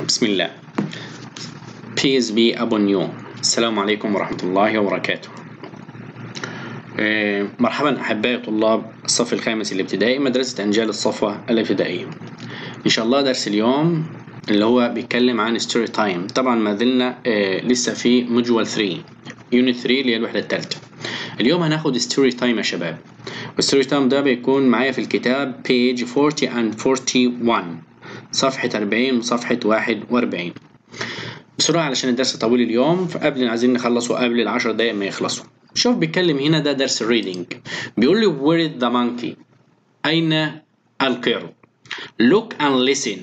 بسم الله Peace be upon you السلام عليكم ورحمة الله وبركاته آه، مرحبا أحبائي طلاب الصف الخامس الابتدائي مدرسة أنجال الصفوة الابتدائية إن شاء الله درس اليوم اللي هو بيتكلم عن ستوري تايم طبعا ما زلنا آه، لسه في موديول 3 يونت 3 اللي هي الوحدة الثالثة اليوم هناخد ستوري تايم يا شباب والستوري تايم ده بيكون معايا في الكتاب page 40 and 41 صفحة 40 وصفحة 41 بسرعة علشان الدرس طويل اليوم فقبل عايزين نخلصه قبل العشر دقايق ما يخلصوا شوف بيتكلم هنا ده درس الريدنج بيقول لي where is the monkey أين القرد look and listen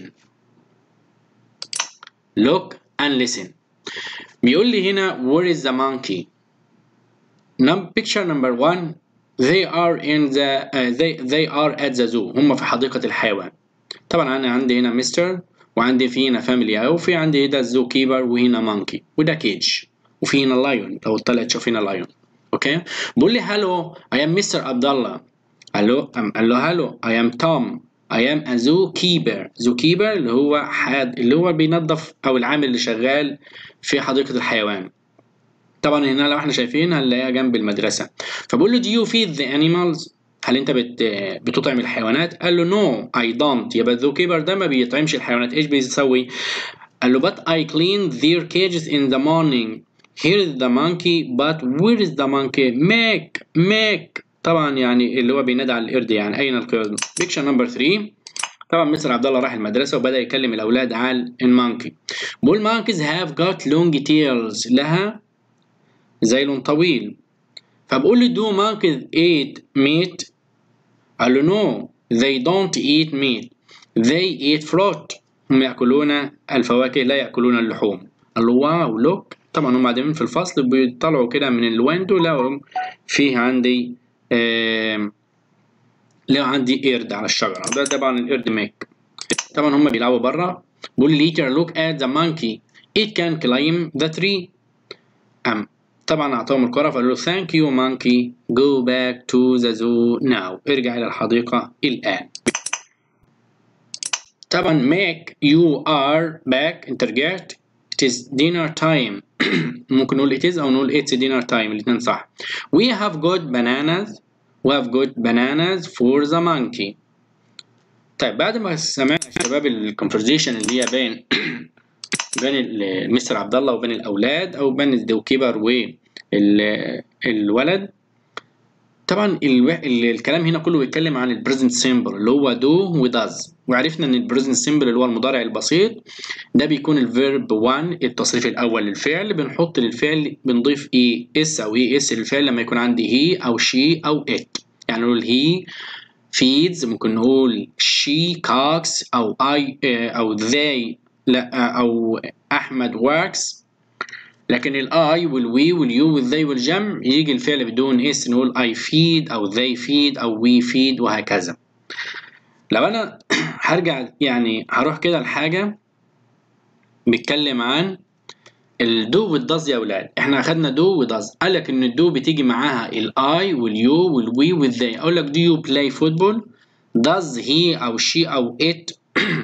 look and listen بيقول لي هنا where is the monkey Num picture number one they are in the uh, they they are at the zoo هم في حديقة الحيوان طبعا انا عندي هنا مستر وعندي في هنا فاميلي او في عندي هنا الزو كيبر وهنا مونكي وده كيج وفي هنا لايون لو طلعت تشوف هنا لايون اوكي بيقول لي هلو اي ام مستر عبد الله الو قال له هلو اي ام توم اي ام ا زو كيبر زو كيبر اللي هو حاد اللي هو بينظف او العامل اللي شغال في حديقة الحيوان طبعا هنا لو احنا شايفين هنلاقيها جنب المدرسة فبقول له do you feed the animals هل انت بت... بتطعم الحيوانات قال له no I don't يبقى الذو كيبر ده ما بيطعمش الحيوانات ايش بيسوي قال له but I clean their cages in the morning here is the monkey but where is the monkey make make طبعا يعني اللي هو بينادي على القرد يعني اين القرد picture number 3 طبعا مستر عبد الله راح المدرسه وبدا يكلم الاولاد عن المونكي بيقول monkeys have got long tails لها ذيل طويل فبقول له do monkeys eat meat قال له no they don't eat meat they eat fruit هم يأكلون الفواكه لا يأكلون اللحوم قال له واو لوك طبعا هم قاعدين في الفصل بيطلعوا كده من الويندو لقوا فيه عندي آه لقوا عندي قرد على الشجرة ده طبعا القرد ميك طبعا هم بيلعبوا بره بيقول later look at the monkey it can climb the tree أم طبعا أعطاهم الكرة فقالوا له thank you monkey go back to the zoo now ارجع إلى الحديقة الآن طبعا make you are back أنت رجعت it is dinner time ممكن نقول it is أو نقول it's dinner time الاتنين صح we have got bananas we have got bananas for the monkey طيب بعد ما سمعنا شباب الكونفرزيشن اللي هي بين بين المستر عبد الله وبين الاولاد او بين الدوكيبر والولد طبعا الو... الكلام هنا كله بيتكلم عن البريزنت سيمبل اللي هو دو وداز وعرفنا ان البريزنت سيمبل اللي هو المضارع البسيط ده بيكون الفيرب 1 التصريف الاول للفعل بنحط للفعل بنضيف اي اس او اي اس للفعل لما يكون عندي هي او شي او ات يعني نقول هي feeds ممكن نقول she cooks او I او they لا او احمد works لكن الاي والوي واليو والذي والجمع يجي الفعل بدون اس نقول I feed او they feed او we feed وهكذا لو انا هرجع يعني هروح كده لحاجه بيتكلم عن الدو والداز يا اولاد احنا اخدنا دو وداز قال لك ان الدو بتيجي معاها الاي واليو والوي والذي اقول لك do you play football does he او she او it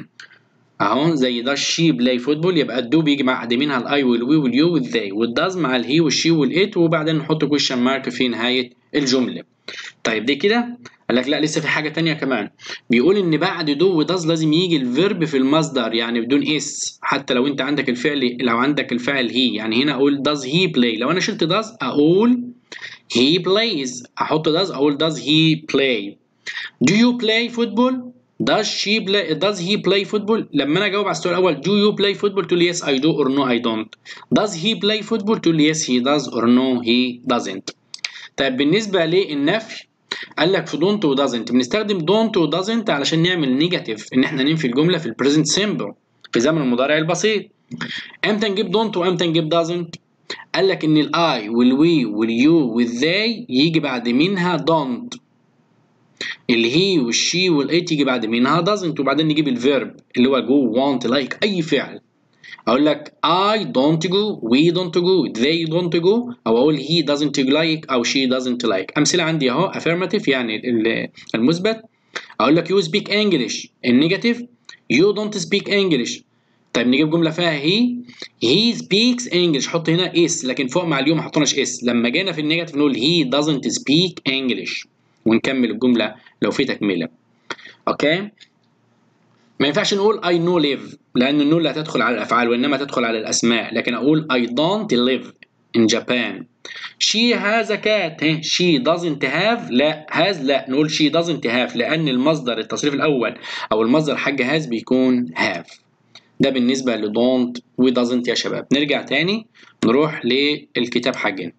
اهو زي ده الشي بلاي فوتبول يبقى الدو بيجي مع منها الاي والوي واليو والذي والداز مع الهي والشي والات وبعدين نحط كويشن مارك في نهايه الجمله طيب دي كده قال لك لا لسه في حاجه تانية كمان بيقول ان بعد دو وداز لازم يجي الفيرب في المصدر يعني بدون اس حتى لو انت عندك الفعل لو عندك الفعل هي يعني هنا اقول does he play لو انا شلت does اقول he plays احط does اقول does he play do you play football does she play does he play football لما انا اجاوب على السؤال الاول do you play football تقول لي yes I do or no I don't does he play football تقول لي yes he does or no he doesn't طيب بالنسبه للنفي قال لك في don't و doesn't بنستخدم don't و doesn't علشان نعمل نيجاتيف ان احنا ننفي الجمله في البريزنت سيمبل في زمن المضارع البسيط امتى نجيب don't وامتى نجيب doesn't قال لك ان الاي والوي واليو والذي يجي بعد منها don't الهي والشي والات يجي بعد منها doesn't وبعدين نجيب الفيرب اللي هو جو want like اي فعل اقول لك I don't go we don't go they don't go او اقول he doesn't like او she doesn't like امثله عندي اهو affirmative يعني المثبت اقول لك you speak English النيجاتيف you don't speak English طيب نجيب جمله فيها هي هي سبيكس انجلش حط هنا اس لكن فوق مع اليوم ما حطيناش اس لما جينا في النيجاتيف نقول هي doesn't speak انجلش ونكمل الجمله لو في تكمله اوكي ما ينفعش نقول I know live لأن النو لا تدخل على الأفعال وإنما تدخل على الأسماء لكن أقول I don't live in Japan she has a cat she doesn't have لا has لا نقول she doesn't have لأن المصدر التصريف الأول أو المصدر حق has بيكون have ده بالنسبة ل don't و doesn't يا شباب نرجع تاني نروح للكتاب حقنا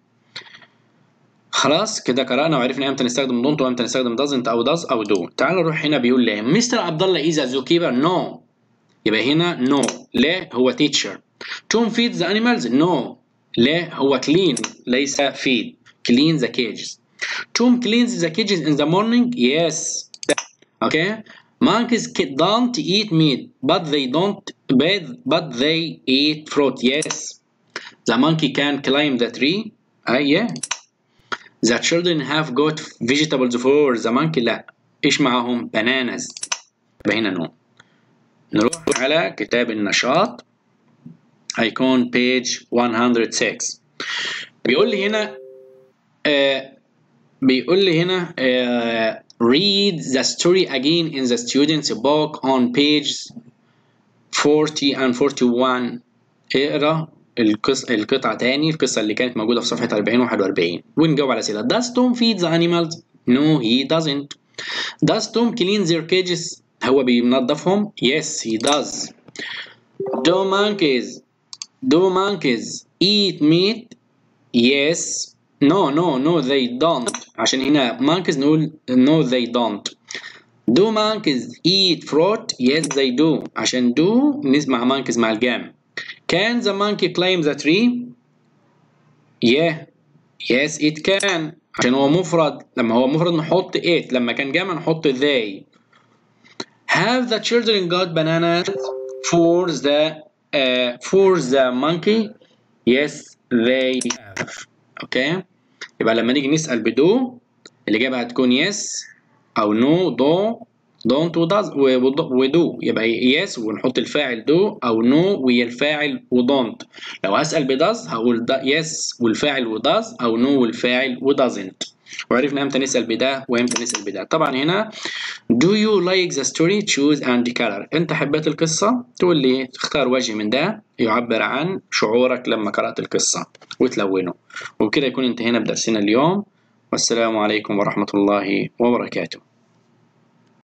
خلاص كده قرأنا وعرفنا امتى نستخدم دونت وامتى نستخدم doesn't او does او do تعال نروح هنا بيقول لي مستر عبد الله از زو كيبر نو يبقى هنا نو no. ليه هو teacher توم feeds the animals no ليه هو clean ليس feed clean the cages توم cleans the cages in the morning yes okay monkeys don't eat meat but they don't but they eat fruit yes the monkey can climb the tree uh, yeah The children have got vegetables for the monkey لا ايش معاهم bananas يبقى هنا نو نروح على كتاب النشاط هيكون page 106 بيقول لي هنا آه بيقول لي هنا آه read the story again in the student's book on page 40 and 41 اقرا القص... القطعة تاني القصة اللي كانت موجودة في صفحة 40 و 41 ونجاوب على أسئلة Does Tom feed the animals? No he doesn't Does Tom clean their cages? هو بينظفهم؟ Yes he does Do monkeys Do monkeys eat meat? Yes No no no they don't عشان هنا monkeys نقول no they don't Do monkeys eat fruit? Yes they do عشان do نسمع monkeys مع الجام Can the monkey climb the tree? Yeah. Yes it can. عشان هو مفرد لما هو مفرد نحط it لما كان جمع نحط they. Have the children got bananas for the uh, for the monkey? Yes they have. Okay. يبقى لما نيجي نسأل بدو الإجابة هتكون yes أو no do don't و does و do يبقى yes ونحط الفاعل do أو no وهي الفاعل و don't لو هسأل ب does هقول yes والفاعل و does أو no والفاعل و doesn't وعرفنا امتى نسأل بده وامتى نسأل بده طبعا هنا do you like the story choose and color انت حبيت القصة تقول لي تختار وجه من ده يعبر عن شعورك لما قرأت القصة وتلونه وبكده يكون انتهينا بدرسنا اليوم والسلام عليكم ورحمة الله وبركاته